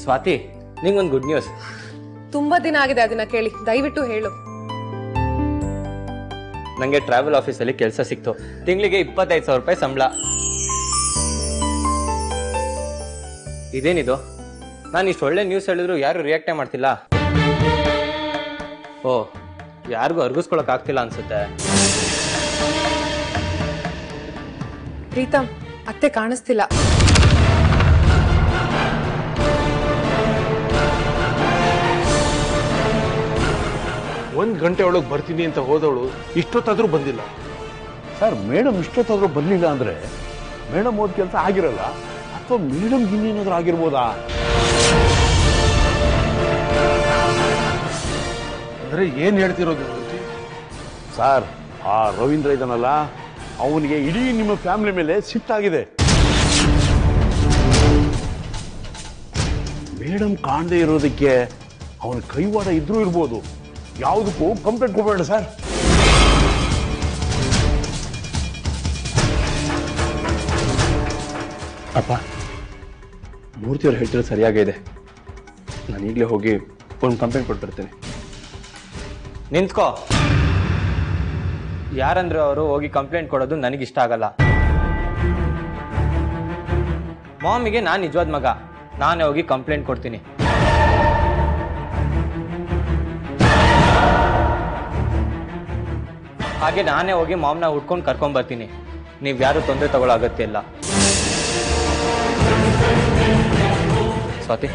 Swati ನಿಂಗೊಂದು good news ತುಂಬಾ ದಿನ ಆಗಿದೆ ಅದನ್ನ ಕೇಳಿ ದಯವಿಟ್ಟು ಹೇಳು ನನಗೆ ಟ್ರಾವೆಲ್ ಆಫೀಸಲ್ಲಿ ಕೆಲಸ ಸಿಕ್ತು ತಿಂಗಳಿಗೆ ಇಪ್ಪತ್ತೈದು ಸಾವಿರ ರೂಪಾಯಿ ಸಂಬಳ ಇದೇನಿದು ನಾನು ಇಷ್ಟು ಒಳ್ಳೆ ನ್ಯೂಸ್ ಹೇಳಿದ್ರು ಯಾರು ರಿಯಾಕ್ಟೇ ಮಾಡ್ತಿಲ್ಲ ಓ ಯಾರಿಗೂ ಅರ್ಗಿಸ್ಕೊಳಕ್ ಆಗ್ತಿಲ್ಲ ಅನ್ಸುತ್ತೆ ಪ್ರೀತಮ್ ಅತ್ತೆ ಕಾಣಿಸ್ತಿಲ್ಲ ಒಂದ್ ಗಂಟೆ ಒಳಗೆ ಬರ್ತೀನಿ ಅಂತ ಹೋದವಳು ಇಷ್ಟೊತ್ತಾದ್ರೂ ಬಂದಿಲ್ಲ ಸರ್ ಮೇಡಮ್ ಇಷ್ಟೊತ್ತಾದ್ರೂ ಬರಲಿಲ್ಲ ಅಂದ್ರೆ ಮೇಡಮ್ ಓದ್ ಕೆಲಸ ಆಗಿರಲ್ಲ ಅಥವಾ ಮೇಡಮ್ ಇನ್ನೇನಾದ್ರೂ ಆಗಿರ್ಬೋದಾ ಅಂದ್ರೆ ಏನ್ ಹೇಳ್ತಿರೋದು ಜ್ಯೋತಿ? ಸರ್ ಆ ರವೀಂದ್ರ ಇದಾನಲ್ಲ ಅವನಿಗೆ ಇಡೀ ನಿಮ್ಮ ಫ್ಯಾಮಿಲಿ ಮೇಲೆ ಸಿಟ್ಟಾಗಿದೆ ಮೇಡಮ್ ಕಾಣದೇ ಇರೋದಕ್ಕೆ ಅವನ ಕೈವಾಡ ಇದ್ರೂ ಇರ್ಬೋದು ಯಾವುದಕ್ಕೂ ಕಂಪ್ಲೇಂಟ್ ಕೊಡಬೇಡ ಸರ್ ಅಪ್ಪ ಮೂರ್ತಿಯವ್ರು ಹೇಳ್ತಿರೋದು ಸರಿಯಾಗೇ ಇದೆ ನಾನು ಈಗಲೇ ಹೋಗಿ ಒಂದು ಕಂಪ್ಲೇಂಟ್ ಕೊಟ್ಟು ಬರ್ತೀನಿ ನಿಂತ್ಕೋ ಯಾರಂದ್ರೆ ಅವರು ಹೋಗಿ ಕಂಪ್ಲೇಂಟ್ ಕೊಡೋದು ನನಗಿಷ್ಟ ಆಗಲ್ಲ ಮಾಮಿಗೆ ನಾನು ನಿಜವಾದ ಮಗ ನಾನೇ ಹೋಗಿ ಕಂಪ್ಲೇಂಟ್ ಕೊಡ್ತೀನಿ ಹಾಗೆ ನಾನೇ ಹೋಗಿ ಮಾಮ್ನ ಹುಡ್ಕೊಂಡು ಕರ್ಕೊಂಡ್ ಬರ್ತೀನಿ ನೀವು ಯಾರು ತೊಂದರೆ ತಗೊಳ್ಳೋ ಅಗತ್ಯ ಇಲ್ಲ ಸ್ವಾತಿ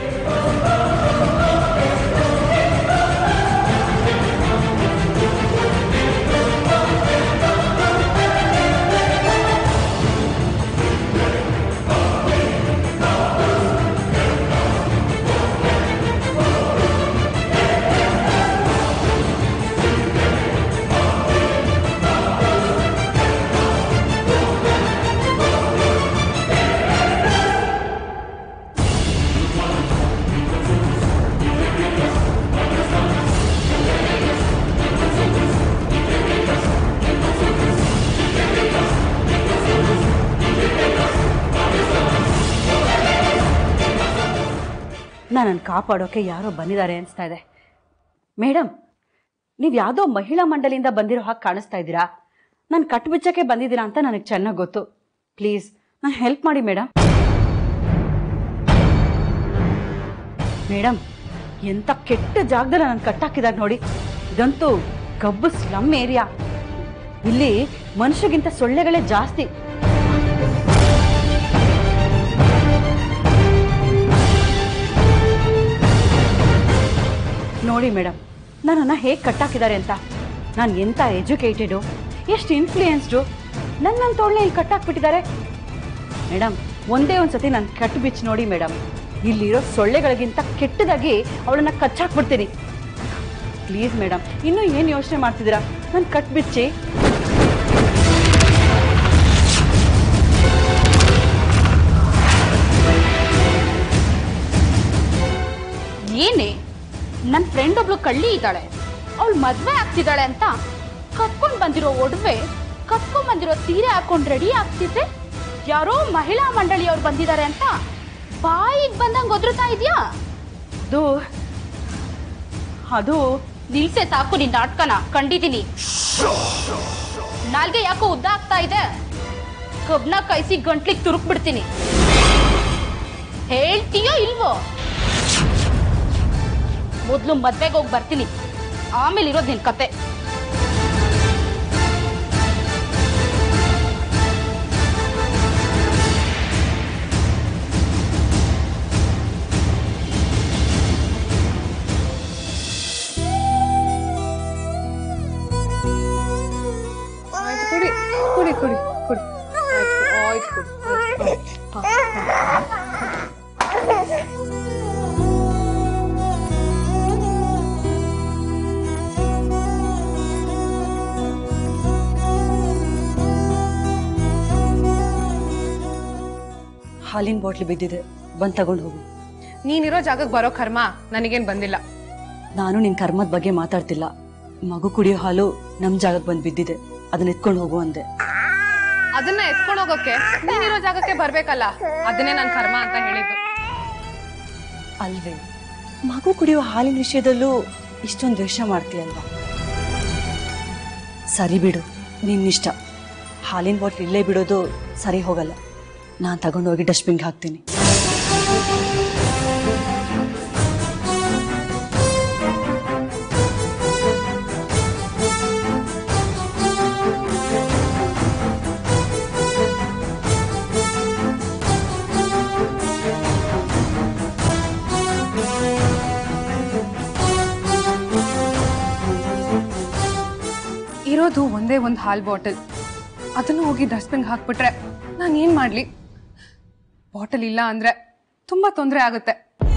ನನ್ನನ್ನು ಕಾಪಾಡೋಕೆ ಯಾರೋ ಬಂದಿದ್ದಾರೆ ಅನಿಸ್ತಾ ಇದೆ ಮೇಡಮ್ ನೀವು ಯಾವುದೋ ಮಹಿಳಾ ಮಂಡಳಿಯಿಂದ ಬಂದಿರೋ ಹಾಗೆ ಕಾಣಿಸ್ತಾ ಇದ್ದೀರಾ ನಾನು ಕಟ್ಬಿಚ್ಚಕ್ಕೆ ಬಂದಿದ್ದೀರಾ ಅಂತ ನನಗೆ ಚೆನ್ನಾಗಿ ಗೊತ್ತು ಪ್ಲೀಸ್ ನಾನು ಹೆಲ್ಪ್ ಮಾಡಿ ಮೇಡಮ್ ಮೇಡಮ್ ಎಂಥ ಕೆಟ್ಟ ಜಾಗದಲ್ಲಿ ನನ್ನ ಕಟ್ಟಾಕಿದ್ದಾರೆ ನೋಡಿ ಇದಂತೂ ಕಬ್ಬು ಸ್ಲಮ್ ಏರಿಯಾ ಇಲ್ಲಿ ಮನುಷ್ಯಗಿಂತ ಸೊಳ್ಳೆಗಳೇ ಜಾಸ್ತಿ ನೋಡಿ ಮೇಡಮ್ ನನ್ನನ್ನು ಹೇಗೆ ಕಟ್ಟಾಕಿದ್ದಾರೆ ಅಂತ ನಾನು ಎಂಥ ಎಜುಕೇಟೆಡು ಎಷ್ಟು ಇನ್ಫ್ಲೂಯೆನ್ಸ್ಡು ನನ್ನ ತೋಳ್ನೆ ಇಲ್ಲಿ ಕಟ್ಟಾಕ್ಬಿಟ್ಟಿದ್ದಾರೆ ಮೇಡಮ್ ಒಂದೇ ಒಂದು ಸತಿ ನಾನು ಕಟ್ಟು ಬಿಚ್ಚಿ ನೋಡಿ ಮೇಡಮ್ ಇಲ್ಲಿರೋ ಸೊಳ್ಳೆಗಳಿಗಿಂತ ಕೆಟ್ಟದಾಗಿ ಅವಳನ್ನ ಕಚ್ಚಾಕ್ಬಿಡ್ತೀನಿ ಪ್ಲೀಸ್ ಮೇಡಮ್ ಇನ್ನೂ ಏನು ಯೋಚನೆ ಮಾಡ್ತಿದ್ದೀರಾ ನಾನು ಕಟ್ ಬಿಚ್ಚಿ ಏನೇ ನನ್ನ ಫ್ರೆಂಡ್ ಒಬ್ಳು ಕಳ್ಳಿ ಇದ್ದಾಳೆ ಅವಳು ಮದ್ವೆ ಆಗ್ತಿದ್ದಾಳೆ ಅಂತ ಕತ್ಕೊಂಡ್ ಬಂದಿರೋ ಒಡವೆ ಕತ್ಕೊಂಡ್ ಬಂದಿರೋ ಸೀರೆ ಹಾಕೊಂಡ್ ರೆಡಿ ಆಗ್ತಿದ್ದೆ ಯಾರೋ ಮಹಿಳಾ ಮಂಡಳಿಯವ್ರು ಬಂದಿದ್ದಾರೆ ಅಂತ ಬಾಯಿಗೆ ಬಂದಂಗ್ ಒದ್ರುತ್ತಾ ಇದೆಯಾ ಅದು ಅದು ನಿಲ್ಸೆ ಸಾಕು ನಿನ್ ನಾಟಕನ ಕಂಡಿದ್ದೀನಿ ನಾಲ್ಗೆ ಯಾಕೋ ಉದ್ದ ಆಗ್ತಾ ಇದೆ ಕಬ್ನ ಕೈಸಿ ಗಂಟ್ಲಿಗೆ ತುರುಕ್ ಬಿಡ್ತೀನಿ ಹೇಳ್ತೀಯೋ ಇಲ್ವೋ ಮೊದ್ಲು ಮದ್ವೆಗೆ ಹೋಗಿ ಬರ್ತೀನಿ ಆಮೇಲೆ ಇರೋದು ನಿನ್ ಕತೆ ಆಯ್ತು ಕುಡಿ ಕುಡಿ ಕುಡಿ ಕುಡಿ ಆಯ್ತು ಆಯ್ತು ಕುಡಿ ಆಯ್ತು. ಹಾಲಿನ ಬಾಟ್ಲಿ ಬಿದ್ದಿದೆ ಬಂದು ತಗೊಂಡು ಹೋಗು ನೀನಿರೋ ಜಾಗಕ್ಕೆ ಬರೋ ಕರ್ಮ ನನಗೇನ್ ಬಂದಿಲ್ಲ ನಾನು ನಿನ್ ಕರ್ಮದ ಬಗ್ಗೆ ಮಾತಾಡ್ತಿಲ್ಲ ಮಗು ಕುಡಿಯೋ ಹಾಲು ನಮ್ ಜಾಗಕ್ಕೆ ಬಂದು ಬಿದ್ದಿದೆ ಅದನ್ನ ಎತ್ಕೊಂಡು ಹೋಗು ಅಂದೆ ಅದನ್ನ ಎತ್ಕೊಂಡು ಹೋಗೋಕೆ ನೀನಿರೋ ಜಾಗಕ್ಕೆ ಬರ್ಬೇಕಲ್ಲ ಅದನ್ನೇ ನನ್ ಕರ್ಮ ಅಂತ ಹೇಳಿದ್ದು ಅಲ್ವೇ ಮಗು ಕುಡಿಯೋ ಹಾಲಿನ ವಿಷಯದಲ್ಲೂ ಇಷ್ಟೊಂದು ದ್ವೇಷ ಮಾಡ್ತೀಯಲ್ವಾ ಸರಿ ಬಿಡು ನಿನ್ನಿಷ್ಟ ಹಾಲಿನ ಬಾಟ್ಲ್ ಇಲ್ಲೇ ಬಿಡೋದು ಸರಿ ಹೋಗಲ್ಲ ನಾನು ತಗೊಂಡೋಗಿ ಡಸ್ಟ್ಬಿನ್ಗೆ ಹಾಕ್ತೀನಿ ಇರೋದು ಒಂದೇ ಒಂದು ಹಾಲ್ ಬಾಟಲ್ ಅದನ್ನು ಹೋಗಿ ಡಸ್ಟ್ಬಿನ್ಗೆ ಹಾಕ್ಬಿಟ್ರೆ ನಾನು ಏನ್ ಮಾಡ್ಲಿ ಬಾಟಲ್ ಇಲ್ಲ ಅಂದ್ರೆ ತುಂಬಾ ತೊಂದರೆ ಆಗುತ್ತೆ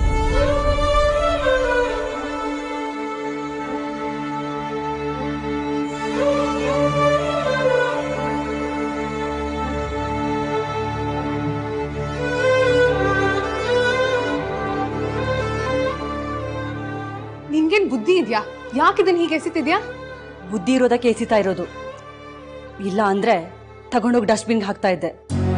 ನಿನ್ಗೇನ್ ಬುದ್ಧಿ ಇದ್ಯಾ ಯಾಕೆ ಇದನ್ನ ಹೀಗೆ ಎಸಿತಿದ್ಯಾ ಬುದ್ಧಿ ಇರೋದಕ್ಕೆ ಎಸಿತಾ ಇರೋದು ಇಲ್ಲ ಅಂದ್ರೆ ತಗೊಂಡೋಗಿ ಡಸ್ಟ್ಬಿನ್ಗೆ ಹಾಕ್ತಾ ಇದ್ದೆ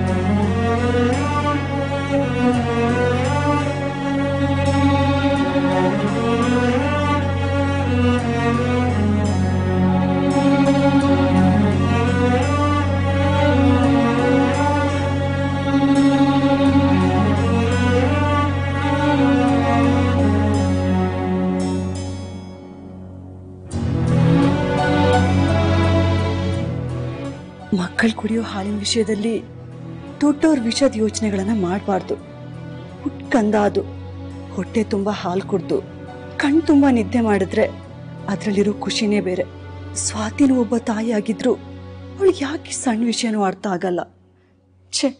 ಮಕ್ಕಳು ಕುಡಿಯೋ ಹಾಲಿನ ವಿಷಯದಲ್ಲಿ ದೊಡ್ಡವ್ರ ವಿಷಯದ ಯೋಚನೆಗಳನ್ನ ಮಾಡಬಾರ್ದು ಹುಟ್ಕಂದ ಅದು ಹೊಟ್ಟೆ ತುಂಬ ಹಾಲು ಕುಡ್ದು ಕಣ್ ತುಂಬ ನಿದ್ದೆ ಮಾಡಿದ್ರೆ ಅದರಲ್ಲಿರೋ ಖುಷಿನೇ ಬೇರೆ ಸ್ವಾತಿನೂ ಒಬ್ಬ ತಾಯಿ ಆಗಿದ್ರು ಅವಳಿಗೆ ಯಾಕೆ ಈ ಸಣ್ಣ ವಿಷಯನೂ ಅರ್ಥ ಆಗಲ್ಲ ಛೇ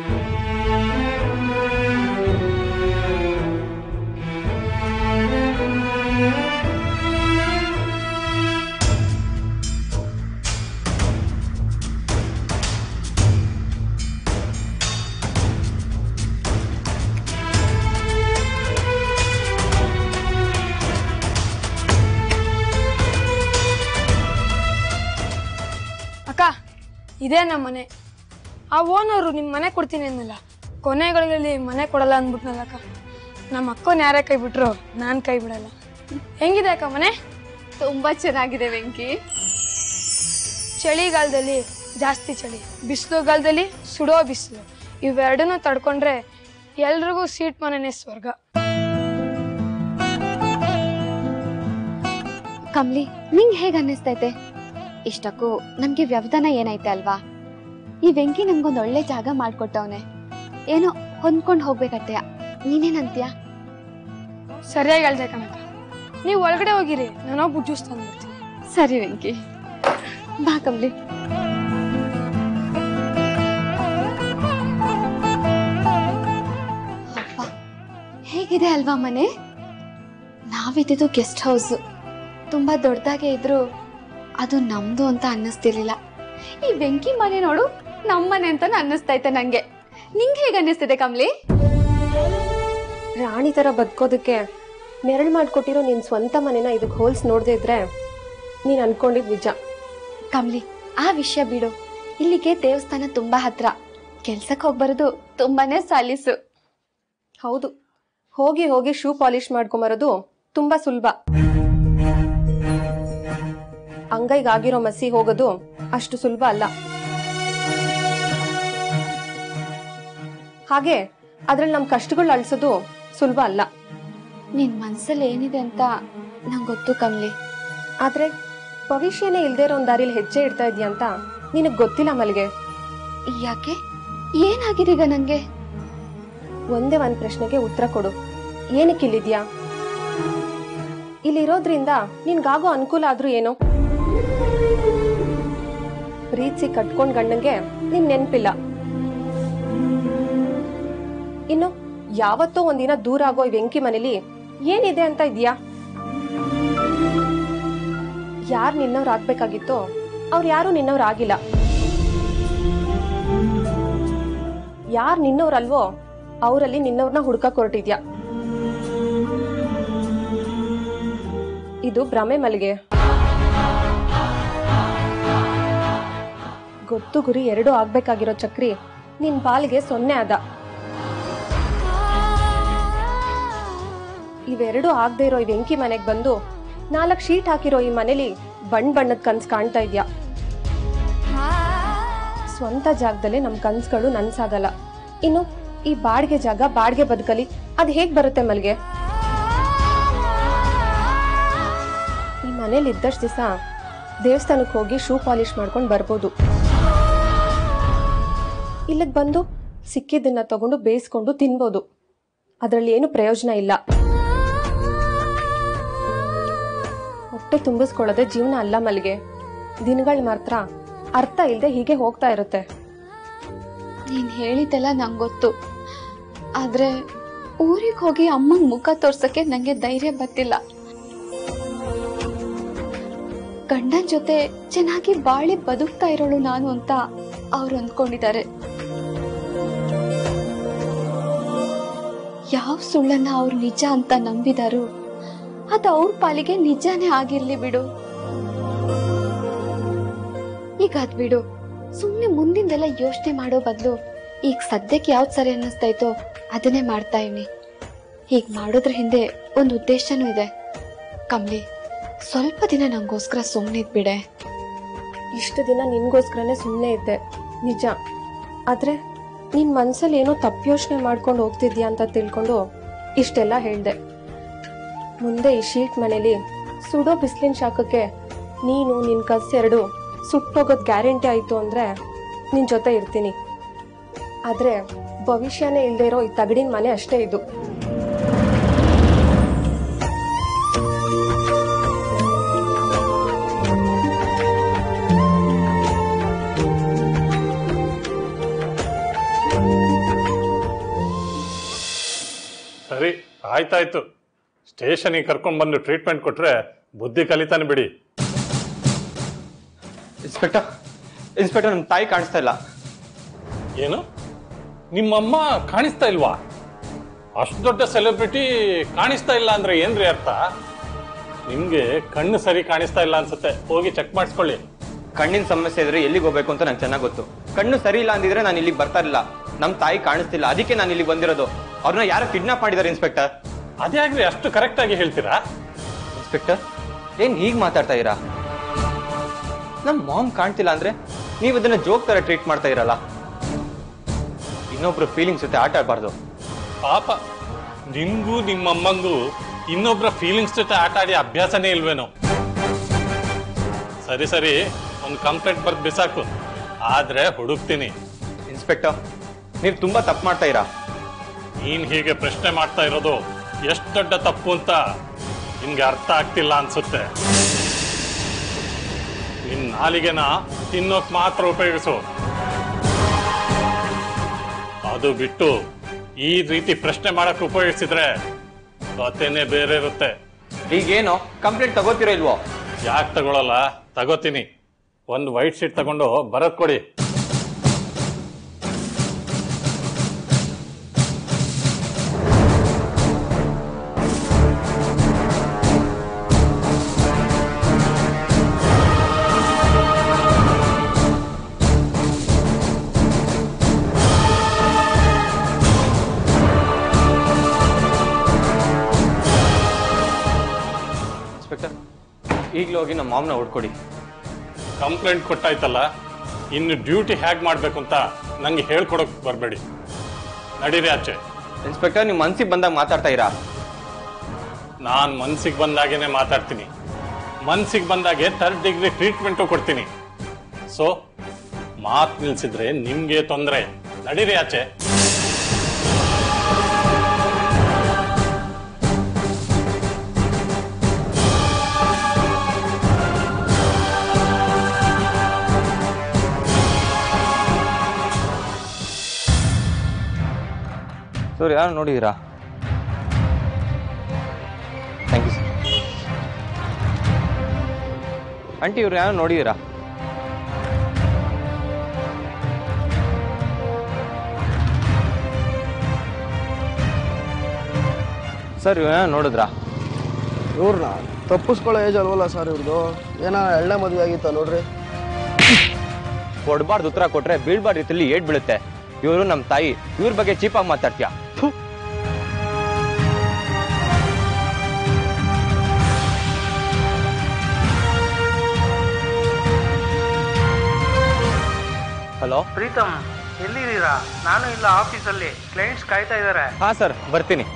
ಅಕ್ಕ ಇದೇ ನಮ್ಮ ಮನೆ ಆ ಓನರು ನಿಮ್ಮ ಮನೆ ಕೊಡ್ತೀನಿ ಅನ್ನಲ್ಲ ಕೊನೆಗಳಲ್ಲಿ ಮನೆ ಕೊಡಲ್ಲ ಅಂದ್ಬಿಟ್ನಲ್ಲ ಅಕ್ಕ ನಮ್ಮ ಅಕ್ಕನ ಯಾರೇ ಕೈ ಬಿಟ್ರು ನಾನು ಕೈ ಬಿಡಲ್ಲ ಹೆಂಗಿದೆ ಅಕ್ಕ ಮನೆ ತುಂಬಾ ಚೆನ್ನಾಗಿದೆ ವೆಂಕಿ ಚಳಿಗಾಲದಲ್ಲಿ ಜಾಸ್ತಿ ಚಳಿ ಬಿಸಿಲುಗಾಲದಲ್ಲಿ ಸುಡೋ ಬಿಸಿಲು ಇವೆರಡನ್ನೂ ತಡ್ಕೊಂಡ್ರೆ ಎಲ್ರಿಗೂ ಸೀಟ್ ಮನೆನೇ ಸ್ವರ್ಗ ಕಮ್ಲಿ ನಿಂಗ್ ಹೇಗ್ ಅನ್ನಿಸ್ತೈತೆ ಇಷ್ಟಕ್ಕೂ ನಮ್ಗೆ ವ್ಯವಧಾನ ಏನೈತೆ ಅಲ್ವಾ ಈ ವೆಂಕಿ ನಮ್ಗೊಂದ್ ಒಳ್ಳೆ ಜಾಗ ಮಾಡ್ಕೊಟ್ಟವ್ನೆ ಏನೋ ಹೊಂದ್ಕೊಂಡ್ ಹೋಗ್ಬೇಕಟ್ಟೆಯ ನೀನೇನಂತೀಯ ಸರಿಯಾಗಿ ಹೇಳ್ದೆ ಕಣಕ್ಕ ನೀವು ಒಳಗಡೆ ಹೋಗಿರಿ ನಾನು ಹೋಗಿ ಜ್ಯೂಸ್ ತಂದ್ಬಿಡ್ತೀನಿ ಸರಿ ವೆಂಕಿ ಬಾ ಕಮ್ಲಿ ಅಪ್ಪ ಹೇಗಿದೆ ಅಲ್ವಾ ಮನೆ ನಾವಿದ್ದಿದ್ದು ಗೆಸ್ಟ್ ಹೌಸ್ ತುಂಬಾ ದೊಡ್ಡದಾಗೆ ಇದ್ರು ಅದು ನಮ್ದು ಅಂತ ಅನ್ನಿಸ್ತಿರ್ಲಿಲ್ಲ ಈ ಬೆಂಕಿ ಮನೆ ನೋಡು ನಮ್ಮನೆ ಅಂತ ಅನ್ನಿಸ್ತೈತೆ ನಂಗೆ ನಿಂಗೆ ಹೇಗೆ ಅನ್ನಿಸ್ತಿದೆ ಕಮ್ಲಿ ರಾಣಿ ತರ ಬದುಕೋದಕ್ಕೆ ನೆರಳು ಮಾಡ್ಕೊಟ್ಟಿರೋ ನಿನ್ ಸ್ವಂತ ಮನೆನ ಇದಕ್ಕೆ ಹೋಲ್ಸ್ ನೋಡದೆ ಇದ್ರೆ ನೀನ್ ಅನ್ಕೊಂಡಿದ್ ನಿಜ ಕಮ್ಲಿ ಆ ವಿಷಯ ಬಿಡು ಇಲ್ಲಿಗೆ ದೇವಸ್ಥಾನ ತುಂಬಾ ಹತ್ರ ಕೆಲ್ಸಕ್ಕೆ ಹೋಗಿ ಬರೋದು ತುಂಬಾನೇ ಸಾಲಿಸು ಹೌದು ಹೋಗಿ ಹೋಗಿ ಶೂ ಪಾಲಿಶ್ ಮಾಡ್ಕೊಂಬರೋದು ತುಂಬಾ ಸುಲಭ ಅಂಗೈಗಾಗಿರೋ ಮಸಿ ಹೋಗೋದು ಅಷ್ಟು ಸುಲಭ ಅಲ್ಲ ಹಾಗೆ ಅದ್ರಲ್ಲಿ ನಮ್ ಕಷ್ಟಗಳು ಅಳ್ಸೋದು ಸುಲಭ ಅಲ್ಲ ನಿನ್ ಮನ್ಸಲ್ಲಿ ಏನಿದೆ ಅಂತ ನಂಗೆ ಗೊತ್ತು ಕಮ್ಲಿ ಆದ್ರೆ ಭವಿಷ್ಯನೇ ಇಲ್ದೇ ಇರೋ ಒಂದ್ ದಾರಿಲಿ ಹೆಜ್ಜೆ ಇಡ್ತಾ ಇದೀಯ ಅಂತ ನಿನಗ್ ಗೊತ್ತಿಲ್ಲ ಮಲ್ಗೆ ಯಾಕೆ ಏನಾಗಿದೆ ಈಗ ನಂಗೆ ಒಂದೇ ಒಂದ್ ಪ್ರಶ್ನೆಗೆ ಉತ್ತರ ಕೊಡು ಏನಕ್ಕೆ ಇಲ್ಲಿದ್ಯಾ ಇಲ್ಲಿರೋದ್ರಿಂದ ನಿನ್ಗಾಗೋ ಅನುಕೂಲ ಆದ್ರೂ ಏನು ಪ್ರೀತಿಸಿ ಕಟ್ಕೊಂಡ್ ಗಂಡಂಗೆ ನಿನ್ ನೆನ್ಪಿಲ್ಲ ಇನ್ನು ಯಾವತ್ತೋ ಒಂದಿನ ದೂರ ಆಗೋ ಈ ವೆಂಕಿ ಮನೇಲಿ ಏನಿದೆ ಅಂತ ಇದ್ಯಾ ಯಾರ್ ನಿನ್ನವ್ರ ಆಗ್ಬೇಕಾಗಿತ್ತೋ ಅವ್ರು ಯಾರು ನಿನ್ನವ್ರ ಆಗಿಲ್ಲ ಯಾರ್ ನಿನ್ನವ್ರಲ್ವೋ ಅವರಲ್ಲಿ ನಿನ್ನವ್ರನ್ನ ಹುಡ್ಕಕ್ ಹೊರಟಿದ್ಯಾ ಇದು ಭ್ರಮೆ ಮಲ್ಲಿಗೆ ಗೊತ್ತು ಗುರಿ ಎರಡು ಆಗ್ಬೇಕಾಗಿರೋ ಚಕ್ರಿ ನಿನ್ ಪಾಲ್ಗೆ ಸೊನ್ನೆ ಆದ ಇವೆರಡು ಆಗದೆ ಇರೋ ಈ ವೆಂಕಿ ಮನೆಗೆ ಬಂದು ನಾಲ್ಕು ಶೀಟ್ ಹಾಕಿರೋ ಈ ಮನೇಲಿ ಬಣ್ಣ ಬಣ್ಣದ ಕನ್ಸು ಕಾಣ್ತಾ ಇದ್ಯಾ ಸ್ವಂತ ಜಾಗದಲ್ಲಿ ನಮ್ಮ ಕನ್ಸುಗಳು ನನ್ಸಾಗಲ್ಲ ಇನ್ನು ಈ ಬಾಡಿಗೆ ಜಾಗ ಬಾಡಿಗೆ ಬದುಕಲಿ ಅದು ಹೇಗ್ ಬರುತ್ತೆ ಮಲ್ಗೆ ಈ ಮನೇಲಿ ಇದ್ದಷ್ಟು ದಿವಸ ದೇವಸ್ಥಾನಕ್ಕೆ ಹೋಗಿ ಶೂ ಪಾಲಿಶ್ ಮಾಡ್ಕೊಂಡು ಬರ್ಬೋದು ಇಲ್ಲಿಗೆ ಬಂದು ಸಿಕ್ಕಿದ್ದನ್ನ ತಗೊಂಡು ಬೇಯಿಸ್ಕೊಂಡು ತಿನ್ಬೋದು ಅದರಲ್ಲಿ ಏನು ಪ್ರಯೋಜನ ಇಲ್ಲ ಹೊಟ್ಟೆ ತುಂಬಿಸ್ಕೊಳ್ಳೋದೆ ಜೀವನ ಅಲ್ಲ ಮಲ್ಗೆ ದಿನಗಳು ಮಾತ್ರ ಅರ್ಥ ಇಲ್ಲದೆ ಹೀಗೆ ಹೋಗ್ತಾ ಇರುತ್ತೆ ನೀನ್ ಹೇಳಿದ್ದೆಲ್ಲ ನಂಗೆ ಗೊತ್ತು ಆದ್ರೆ ಊರಿಗೆ ಹೋಗಿ ಅಮ್ಮಂಗ್ ಮುಖ ತೋರ್ಸಕ್ಕೆ ನಂಗೆ ಧೈರ್ಯ ಬರ್ತಿಲ್ಲ ಗಂಡನ್ ಜೊತೆ ಚೆನ್ನಾಗಿ ಬಾಳಿ ಬದುಕ್ತಾ ಇರೋಳು ನಾನು ಅಂತ ಅವ್ರು ಅಂದ್ಕೊಂಡಿದ್ದಾರೆ ಯಾವ ಸುಳ್ಳನ್ನ ಅವ್ರು ನಿಜ ಅಂತ ನಂಬಿದಾರು ಅದು ಅವ್ರ ಪಾಲಿಗೆ ನಿಜಾನೇ ಆಗಿರ್ಲಿ ಬಿಡು ಈಗ ಅದ್ ಬಿಡು ಸುಮ್ನೆ ಮುಂದಿಂದೆಲ್ಲ ಯೋಚನೆ ಮಾಡೋ ಬದಲು ಈಗ ಸದ್ಯಕ್ಕೆ ಯಾವ್ದು ಸರಿ ಅನ್ನಿಸ್ತೈತೋ ಅದನ್ನೇ ಮಾಡ್ತಾ ಇವ್ನಿ ಹೀಗ್ ಮಾಡೋದ್ರ ಹಿಂದೆ ಒಂದು ಉದ್ದೇಶನೂ ಇದೆ ಕಮ್ಲಿ ಸ್ವಲ್ಪ ದಿನ ನಂಗೋಸ್ಕರ ಸುಮ್ಮನಿದ್ಬಿಡೆ ಇಷ್ಟು ದಿನ ನಿನ್ಗೋಸ್ಕರನೇ ಸುಮ್ಮನೆ ಇದ್ದೆ ನಿಜ ಆದ್ರೆ ನಿನ್ ಮನ್ಸಲ್ಲಿ ಏನೋ ತಪ್ಪು ಯೋಚನೆ ಮಾಡ್ಕೊಂಡು ಹೋಗ್ತಿದ್ಯಾ ಅಂತ ತಿಳ್ಕೊಂಡು ಇಷ್ಟೆಲ್ಲ ಹೇಳ್ದೆ ಮುಂದೆ ಈ ಶೀಟ್ ಮನೇಲಿ ಸುಡೋ ಬಿಸಿಲಿನ ಶಾಖಕ್ಕೆ ನೀನು ನಿನ್ ಕಸ್ ಎರಡು ಸುಟ್ಟೋಗೋದ್ ಗ್ಯಾರಂಟಿ ಆಯ್ತು ಅಂದ್ರೆ ನಿನ್ ಜೊತೆ ಇರ್ತೀನಿ ಆದ್ರೆ ಭವಿಷ್ಯನೇ ಇಲ್ದೇ ಇರೋ ಈ ತಗಡಿನ ಮನೆ ಅಷ್ಟೇ ಇದು ಸರಿ ಆಯ್ತಾಯ್ತು ಸ್ಟೇಷನಿಗೆ ಕರ್ಕೊಂಡು ಬಂದು ಟ್ರೀಟ್ಮೆಂಟ್ ಕೊಟ್ರೆ ಬುದ್ಧಿ ಕಲಿತಾನೆ ಬಿಡಿ ಇನ್ಸ್ಪೆಕ್ಟರ್ ಇನ್ಸ್ಪೆಕ್ಟರ್ ನಮ್ಮ ತಾಯಿ ಕಾಣಿಸ್ತಾ ಇಲ್ಲ ಏನು ನಿಮ್ಮಮ್ಮ ಕಾಣಿಸ್ತಾ ಇಲ್ವಾ ಅಷ್ಟು ದೊಡ್ಡ ಸೆಲೆಬ್ರಿಟಿ ಕಾಣಿಸ್ತಾ ಇಲ್ಲ ಅಂದ್ರೆ ಏನ್ರಿ ಅರ್ಥ ನಿಮ್ಗೆ ಕಣ್ಣು ಸರಿ ಕಾಣಿಸ್ತಾ ಇಲ್ಲ ಅನ್ಸುತ್ತೆ ಹೋಗಿ ಚೆಕ್ ಮಾಡಿಸ್ಕೊಳ್ಳಿ ಕಣ್ಣಿನ ಸಮಸ್ಯೆ ಇದ್ರೆ ಎಲ್ಲಿಗೆ ಹೋಗ್ಬೇಕು ಅಂತ ನಂಗೆ ಚೆನ್ನಾಗಿ ಗೊತ್ತು ಕಣ್ಣು ಸರಿ ಇಲ್ಲ ಅಂದಿದ್ರೆ ನಾನು ಇಲ್ಲಿಗೆ ಬರ್ತಾ ಇರಲಿಲ್ಲ ನಮ್ಮ ತಾಯಿ ಕಾಣಿಸ್ತಿಲ್ಲ ಅದಕ್ಕೆ ನಾನು ಇಲ್ಲಿಗೆ ಬಂದಿರೋದು ಅವ್ರನ್ನ ಯಾರೋ ಕಿಡ್ನಾಪ್ ಮಾಡಿದ್ದಾರೆ ಇನ್ಸ್ಪೆಕ್ಟರ್ ಅದ್ಯಾಗ್ರಿ ಅಷ್ಟು ಕರೆಕ್ಟ್ ಆಗಿ ಹೇಳ್ತೀರಾ ಇನ್ಸ್ಪೆಕ್ಟರ್ ಏನ್ ಹೀಗ್ ಮಾತಾಡ್ತಾ ಇರಾ ನಮ್ ಮಾಮ್ ಕಾಣ್ತಿಲ್ಲ ಅಂದ್ರೆ ನೀವು ಇದನ್ನ ಜೋಕ್ ತರ ಟ್ರೀಟ್ ಮಾಡ್ತಾ ಇರಲ್ಲ ಇನ್ನೊಬ್ರು ಫೀಲಿಂಗ್ಸ್ ಜೊತೆ ಆಟ ಆಡಬಾರ್ದು ಪಾಪ ನಿಮ್ಗೂ ನಿಮ್ಮಮ್ಮಂಗೂ ಇನ್ನೊಬ್ರ ಫೀಲಿಂಗ್ಸ್ ಜೊತೆ ಆಟ ಆಡಿ ಅಭ್ಯಾಸನೇ ಇಲ್ವೇನೋ ಸರಿ ಸರಿ ಒಂದು ಕಂಪ್ಲೇಂಟ್ ಬರ್ದು ಬಿಸಾಕು ಆದ್ರೆ ಹುಡುಕ್ತೀನಿ ಇನ್ಸ್ಪೆಕ್ಟರ್ ನೀವು ತುಂಬಾ ತಪ್ಪು ಮಾಡ್ತಾ ಇರಾ ನೀನ್ ಹೀಗೆ ಪ್ರಶ್ನೆ ಮಾಡ್ತಾ ಇರೋದು ಎಷ್ಟು ದೊಡ್ಡ ತಪ್ಪು ಅಂತ ನಿನ್ಗೆ ಅರ್ಥ ಆಗ್ತಿಲ್ಲ ಅನ್ಸುತ್ತೆ ನಿನ್ ನಾಲಿಗೆನ ತಿನ್ನೋಕ್ ಮಾತ್ರ ಉಪಯೋಗಿಸು ಅದು ಬಿಟ್ಟು ಈ ರೀತಿ ಪ್ರಶ್ನೆ ಮಾಡಕ್ ಉಪಯೋಗಿಸಿದ್ರೆ ಕಥೆನೇ ಬೇರೆ ಇರುತ್ತೆ ಈಗೇನೋ ಕಂಪ್ಲೇಂಟ್ ತಗೋತಿರೋ ಇಲ್ವೋ ಯಾಕೆ ತಗೊಳಲ್ಲ ತಗೋತೀನಿ ಒಂದು ವೈಟ್ ಶೀಟ್ ತಗೊಂಡು ಬರದ್ ಕೊಡಿ ಇನ್ಸ್ಪೆಕ್ಟರ್ ಈಗಲೂ ಹೋಗಿ ನಮ್ಮ ಮಾಮ್ನ ಹುಡ್ಕೊಡಿ ಕಂಪ್ಲೇಂಟ್ ಕೊಟ್ಟಾಯ್ತಲ್ಲ ಇನ್ನು ಡ್ಯೂಟಿ ಹೇಗ್ ಮಾಡ್ಬೇಕು ಅಂತ ನಂಗೆ ಹೇಳ್ಕೊಡಕ್ ಬರಬೇಡಿ ನಡೀರಿ ಆಚೆ ಇನ್ಸ್ಪೆಕ್ಟರ್ ನೀವು ಮನ್ಸಿಗೆ ಬಂದಾಗ ಮಾತಾಡ್ತಾ ಇರಾ ನಾನ್ ಮನ್ಸಿಗೆ ಬಂದಾಗೇನೆ ಮಾತಾಡ್ತೀನಿ ಮನ್ಸಿಗೆ ಬಂದಾಗೆ ಥರ್ಡ್ ಡಿಗ್ರಿ ಟ್ರೀಟ್ಮೆಂಟು ಕೊಡ್ತೀನಿ ಸೊ ಮಾತ್ ನಿಲ್ಸಿದ್ರೆ ನಿಮ್ಗೆ ತೊಂದರೆ ನಡೀರಿ ಆಚೆ ಸರ್ ಯಾರು ನೋಡಿದ್ದೀರಾ ಥ್ಯಾಂಕ್ ಯು ಸರ್ ಆಂಟಿ ಇವ್ರು ಯಾರು ನೋಡಿದ್ದೀರಾ ಸರ್ ಇವ್ರು ಯಾರು ನೋಡಿದ್ರಾ ಇವ್ರನ್ನ ತಪ್ಪಿಸ್ಕೊಳ್ಳೋ ಏಜ್ ಅಲ್ವಲ್ಲ ಸರ್ ಇವ್ರದ್ದು ಏನೋ ಎಳ್ಳೆ ಮದುವೆ ಆಗಿತ್ತ ನೋಡ್ರಿ ಕೊಡ್ಬಾರ್ದು ಉತ್ತರ ಕೊಟ್ರೆ ಬೀಳ್ಬಾರ್ದು ರೀತಿಯಲ್ಲಿ ಏಟ್ ಬೀಳುತ್ತೆ ಇವರು ನಮ್ಮ ತಾಯಿ ಇವ್ರ ಬಗ್ಗೆ ಚೀಪಾಗಿ ಮಾತಾಡ್ತೀಯಾ ಥು. ಹಲೋ ಪ್ರೀತಮ್ ಎಲ್ಲಿದ್ದೀರಾ ನಾನು ಇಲ್ಲ ಆಫೀಸಲ್ಲಿ ಕ್ಲೈಂಟ್ಸ್ ಕಾಯ್ತಾ ಇದ್ದಾರೆ ಹಾ ಸರ್ ಬರ್ತೀನಿ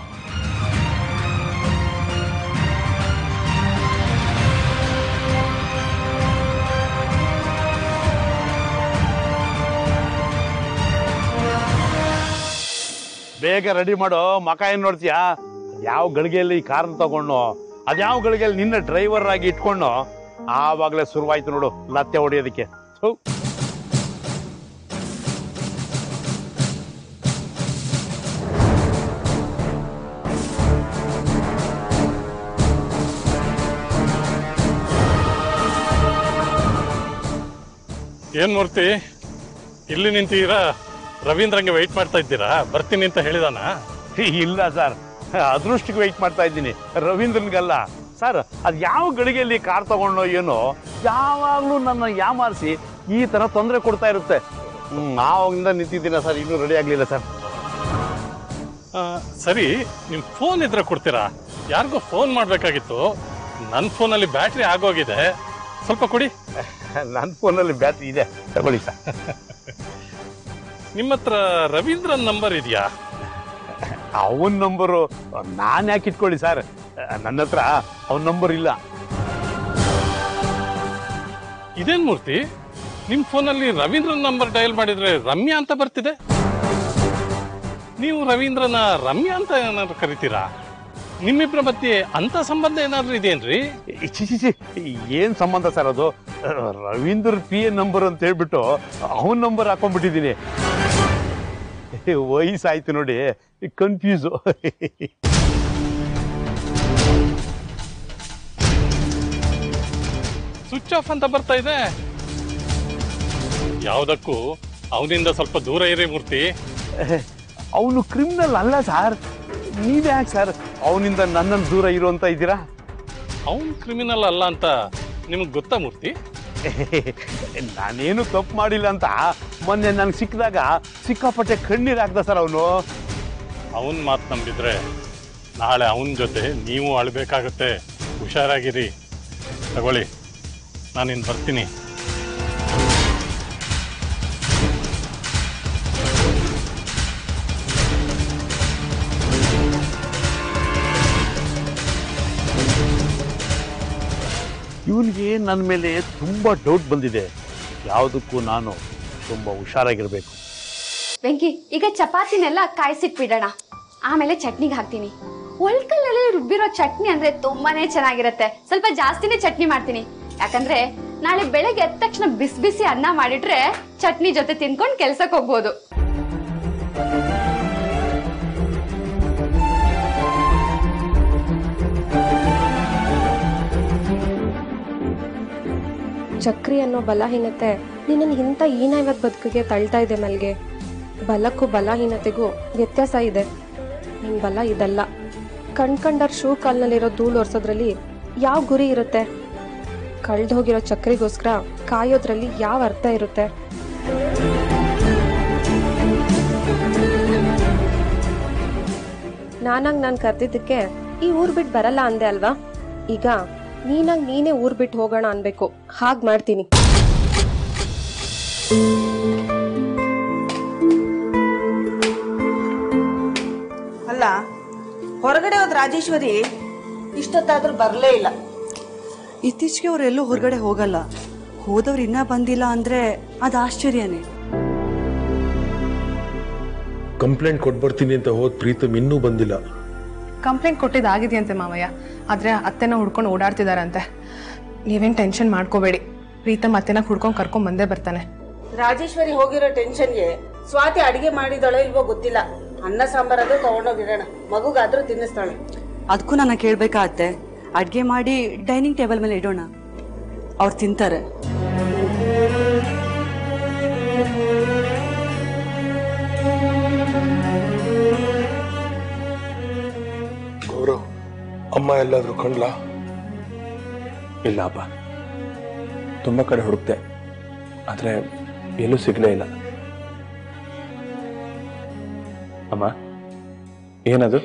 ಬೇಗ ರೆಡಿ ಮಾಡೋ ಮಕ ಏನ್ ನೋಡ್ತೀಯಾ ಯಾವ ಗಳಿಗೆಯಲ್ಲಿ ಈ ಕಾರ್ ತಗೊಂಡು ಅದ್ಯಾವ ಗಳಿಗೆಯಲ್ಲಿ ನಿನ್ನ ಡ್ರೈವರ್ ಆಗಿ ಇಟ್ಕೊಂಡು ಆವಾಗಲೇ ಶುರುವಾಯ್ತು ನೋಡು ಲತ್ತೆ ಹೊಡಿಯೋದಕ್ಕೆ ಥು. ಏನ್ ಮೂರ್ತಿ ಇಲ್ಲಿ ನಿಂತೀರಾ ರವೀಂದ್ರಂಗೆ ವೆಯ್ಟ್ ಮಾಡ್ತಾ ಇದ್ದೀರಾ ಬರ್ತೀನಿ ಅಂತ ಹೇಳಿದಾನ ಇಲ್ಲ ಸರ್ ಅದೃಷ್ಟಕ್ಕೆ ವೆಯ್ಟ್ ಮಾಡ್ತಾ ಇದ್ದೀನಿ ರವೀಂದ್ರನ್ಗಲ್ಲ ಸರ್ ಅದು ಯಾವ ಗಳಿಗೆಯಲ್ಲಿ ಕಾರ್ ತಗೊಂಡೋ ಏನೋ ಯಾವಾಗಲೂ ನನ್ನ ಯಾಮಾರಿಸಿ ಈ ತರ ತೊಂದರೆ ಕೊಡ್ತಾ ಇರುತ್ತೆ ಹ್ಮ್ ಆವಾಗಿಂದ ನಿಂತಿದ್ದೀನ ಸರ್ ಇನ್ನೂ ರೆಡಿ ಆಗ್ಲಿಲ್ಲ ಸರ್ ಆ, ಸರಿ ನಿಮ್ ಫೋನ್ ಇದ್ರೆ ಕೊಡ್ತೀರಾ ಯಾರಿಗೋ ಫೋನ್ ಮಾಡ್ಬೇಕಾಗಿತ್ತು ನನ್ನ ಫೋನಲ್ಲಿ ಬ್ಯಾಟ್ರಿ ಆಗೋಗಿದೆ ಸ್ವಲ್ಪ ಕೊಡಿ ನನ್ನ ಫೋನಲ್ಲಿ ಬ್ಯಾಟ್ರಿ ಇದೆ ತಗೊಳ್ಳಿ ಸರ್ ನಿಮ್ಮ ಹತ್ರ ರವೀಂದ್ರನ್ ನಂಬರ್ ಇದೆಯಾ ಅವನ ನಂಬರು ನಾನು ಯಾಕೆ ಇಟ್ಕೊಳ್ಳಿ ಸರ್ ನನ್ನ ಹತ್ರ ಅವನ ನಂಬರ್ ಇಲ್ಲ ಇದೇನ್ ಮೂರ್ತಿ ನಿಮ್ ಫೋನಲ್ಲಿ ರವೀಂದ್ರನ್ ನಂಬರ್ ಡಯಲ್ ಮಾಡಿದ್ರೆ ರಮ್ಯಾ ಅಂತ ಬರ್ತಿದೆ ನೀವು ರವೀಂದ್ರನ ರಮ್ಯಾ ಅಂತ ಏನಾದ್ರು ಕರಿತೀರಾ ನಿಮ್ಮಿಬ್ಬರ ಮಧ್ಯೆ ಅಂತ ಸಂಬಂಧ ಏನಾದ್ರು ಇದೆಯೇನ್ರಿ ಛಿ ಛಿ ಛಿ ಏನ್ ಸಂಬಂಧ ಸರ್ ಅದು ರವೀಂದ್ರ ಪಿ ಎ ನಂಬರ್ ಅಂತ ಹೇಳ್ಬಿಟ್ಟು ಅವನ ನಂಬರ್ ಹಾಕೊಂಡ್ಬಿಟ್ಟಿದ್ದೀನಿ ವಯಸ್ಸಾಯ್ತು ನೋಡಿ ಕನ್ಫ್ಯೂಸು ಸ್ವಿಚ್ ಆಫ್ ಅಂತ ಬರ್ತಾ ಇದೆ ಯಾವುದಕ್ಕೂ ಅವನಿಂದ ಸ್ವಲ್ಪ ದೂರ ಇರಿ ಮೂರ್ತಿ ಅವನು ಕ್ರಿಮಿನಲ್ ಅಲ್ಲ ಸರ್ ನೀವೇ ಯಾಕೆ ಸರ್ ಅವನಿಂದ ನನ್ನನ್ನು ದೂರ ಇರು ಅಂತ ಇದ್ದೀರಾ ಅವನ್ ಕ್ರಿಮಿನಲ್ ಅಲ್ಲ ಅಂತ ನಿಮಗ್ ಗೊತ್ತಾ ಮೂರ್ತಿ ನಾನೇನು ತಪ್ಪು ಮಾಡಿಲ್ಲ ಅಂತ ಮೊನ್ನೆ ನನ್ಗೆ ಸಿಕ್ಕಿದಾಗ ಸಿಕ್ಕಾಪಟ್ಟೆ ಕಣ್ಣೀರು ಹಾಕ್ದ ಸರ್ ಅವನು ಅವನ್ ಮಾತು ನಂಬಿದ್ರೆ ನಾಳೆ ಅವನ ಜೊತೆ ನೀವು ಅಳ್ಬೇಕಾಗತ್ತೆ ಹುಷಾರಾಗಿರಿ ತಗೊಳ್ಳಿ ನಾನಿನ್ ಬರ್ತೀನಿ ಇವನಿಗೆ ನನ್ನ ಮೇಲೆ ತುಂಬ ಡೌಟ್ ಬಂದಿದೆ ಯಾವುದಕ್ಕೂ ನಾನು ತುಂಬ ಹುಷಾರಾಗಿರ್ಬೇಕು ವೆಂಕಿ ಈಗ ಚಪಾತಿನೆಲ್ಲ ಕಾಯಿಸಿಟ್ಬಿಡೋಣ ಆಮೇಲೆ ಚಟ್ನಿಗೆ ಹಾಕ್ತೀನಿ ಒಳ್ಕಲ್ಲಲ್ಲಿ ರುಬ್ಬಿರೋ ಚಟ್ನಿ ಅಂದ್ರೆ ತುಂಬಾನೇ ಚೆನ್ನಾಗಿರತ್ತೆ ಸ್ವಲ್ಪ ಜಾಸ್ತಿನೇ ಚಟ್ನಿ ಮಾಡ್ತೀನಿ ಯಾಕಂದ್ರೆ ನಾಳೆ ಬೆಳಗ್ಗೆ ಎದ್ದ ತಕ್ಷಣ ಬಿಸಿ ಬಿಸಿ ಅನ್ನ ಮಾಡಿಟ್ರೆ ಚಟ್ನಿ ಜೊತೆ ತಿನ್ಕೊಂಡು ಕೆಲ್ಸಕ್ಕೆ ಹೋಗ್ಬೋದು ಚಕ್ರಿ ಅನ್ನೋ ಬಲಹೀನತೆ ನಿನ್ನನ್ನು ಇಂಥ ಹೀನಾಯ್ವತ್ ಬದುಕಿಗೆ ತಳ್ತಾ ಇದೆ ಮಲ್ಗೆ ಬಲಕ್ಕೂ ಬಲಹೀನತೆಗೂ ವ್ಯತ್ಯಾಸ ಇದೆ ನಿನ್ ಬಲ ಇದಲ್ಲ ಕಣ್ಕಂಡರ್ ಶೂ ಕಾಲ್ನಲ್ಲಿರೋ ಧೂಳು ಒರ್ಸೋದ್ರಲ್ಲಿ ಯಾವ ಗುರಿ ಇರುತ್ತೆ ಕಳ್ದು ಹೋಗಿರೋ ಚಕ್ರಿಗೋಸ್ಕರ ಕಾಯೋದ್ರಲ್ಲಿ ಯಾವ ಅರ್ಥ ಇರುತ್ತೆ ನಾನಾಗ್ ನಾನು ಕರ್ದಿದ್ದಕ್ಕೆ ಈ ಊರ್ ಬಿಟ್ಟು ಬರಲ್ಲ ಅಂದೆ ಅಲ್ವಾ ಈಗ ನೀನಾಗ್ ನೀನೇ ಊರ್ ಬಿಟ್ಟು ಹೋಗೋಣ ಅನ್ಬೇಕು ಹಾಗ್ ಮಾಡ್ತೀನಿ ಅಲ್ಲ ಹೊರಗಡೆ ಹೋದ ರಾಜೇಶ್ವರಿ ಇಷ್ಟೊತ್ತಾದ್ರೂ ಬರಲೇ ಇಲ್ಲ ಇತ್ತೀಚೆಗೆ ಅವರೆಲ್ಲೂ ಹೊರಗಡೆ ಹೋಗಲ್ಲ ಹೋದವ್ರು ಇನ್ನ ಬಂದಿಲ್ಲ ಅಂದ್ರೆ ಅದು ಆಶ್ಚರ್ಯನೇ ಕಂಪ್ಲೇಂಟ್ ಕೊಟ್ಬರ್ತೀನಿ ಅಂತ ಹೋದ್ ಪ್ರೀತಮ್ ಇನ್ನೂ ಬಂದಿಲ್ಲ ಕಂಪ್ಲೇಂಟ್ ಕೊಟ್ಟಿದ್ದಾಗಿದೆಯಂತೆ ಮಾವಯ್ಯ ಆದರೆ ಅತ್ತೆನ ಹುಡ್ಕೊಂಡು ಓಡಾಡ್ತಿದಾರಂತೆ ನೀವೇನು ಟೆನ್ಷನ್ ಮಾಡ್ಕೋಬೇಡಿ ಪ್ರೀತಮ್ ಅತ್ತೆನ ಹುಡ್ಕೊಂಡು ಕರ್ಕೊಂಡ್ ಬಂದೇ ಬರ್ತಾನೆ ರಾಜೇಶ್ವರಿ ಹೋಗಿರೋ ಟೆನ್ಷನ್ಗೆ ಸ್ವಾತಿ ಅಡಿಗೆ ಮಾಡಿದಳೋ ಇಲ್ವೋ ಗೊತ್ತಿಲ್ಲ ಅನ್ನ ಸಾಂಬಾರಾದ್ರೂ ತಗೊಂಡೋಗಿಡೋಣ ಮಗುಗಾದ್ರೂ ತಿನ್ನಿಸ್ತಾಳೆ ಅದಕ್ಕೂ ನನ್ನ ಕೇಳ್ಬೇಕಾಗತ್ತೆ ಅಡ್ಗೆ ಮಾಡಿ ಡೈನಿಂಗ್ ಟೇಬಲ್ ಮೇಲೆ ಇಡೋಣ ಅವ್ರು ತಿಂತಾರೆ ಗೌರವ್ ಅಮ್ಮ ಎಲ್ಲಾದ್ರೂ ಕಂಡ್ಲಾ ಇಲ್ಲ ಅಪ್ಪ ತುಂಬ ಕಡೆ ಹುಡುಕ್ತೆ ಆದರೆ ಎಲ್ಲೂ ಸಿಗಲೇ ಇಲ್ಲ ಅಮ್ಮ ಏನದು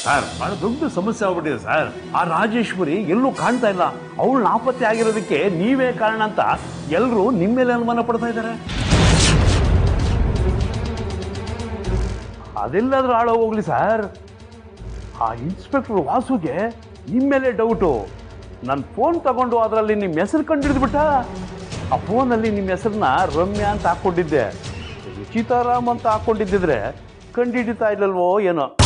ಸರ್ ಬಹಳ ದೊಡ್ಡ ಸಮಸ್ಯೆ ಆಗ್ಬಿಟ್ಟಿದೆ ಸರ್ ಆ ರಾಜೇಶ್ವರಿ ಎಲ್ಲೂ ಕಾಣ್ತಾ ಇಲ್ಲ ಅವಳು ನಾಪತ್ತೆ ಆಗಿರೋದಕ್ಕೆ ನೀವೇ ಕಾರಣ ಅಂತ ಎಲ್ಲರೂ ನಿಮ್ಮ ಮೇಲೆ ಅನುಮಾನ ಪಡ್ತಾ ಇದ್ದಾರೆ ಅದೆಲ್ಲಾದ್ರೂ ಹಾಳ ಹೋಗ್ಲಿ ಸರ್ ಆ ಇನ್ಸ್ಪೆಕ್ಟರ್ ವಾಸುಗೆ ನಿಮ್ಮ ಮೇಲೆ ಡೌಟು ನನ್ನ ಫೋನ್ ತಗೊಂಡು ಅದರಲ್ಲಿ ನಿಮ್ಮ ಹೆಸರು ಕಂಡಿಡ್ದ್ಬಿಟ್ಟ ಆ ಫೋನಲ್ಲಿ ನಿಮ್ಮ ಹೆಸರನ್ನ ರಮ್ಯಾ ಅಂತ ಹಾಕ್ಕೊಂಡಿದ್ದೆ ರುಚಿತಾರಾಮ್ ಅಂತ ಹಾಕ್ಕೊಂಡಿದ್ದಿದ್ರೆ ಕಂಡಿಡಿತಾ ಇಲ್ಲಲ್ವೋ ಏನೋ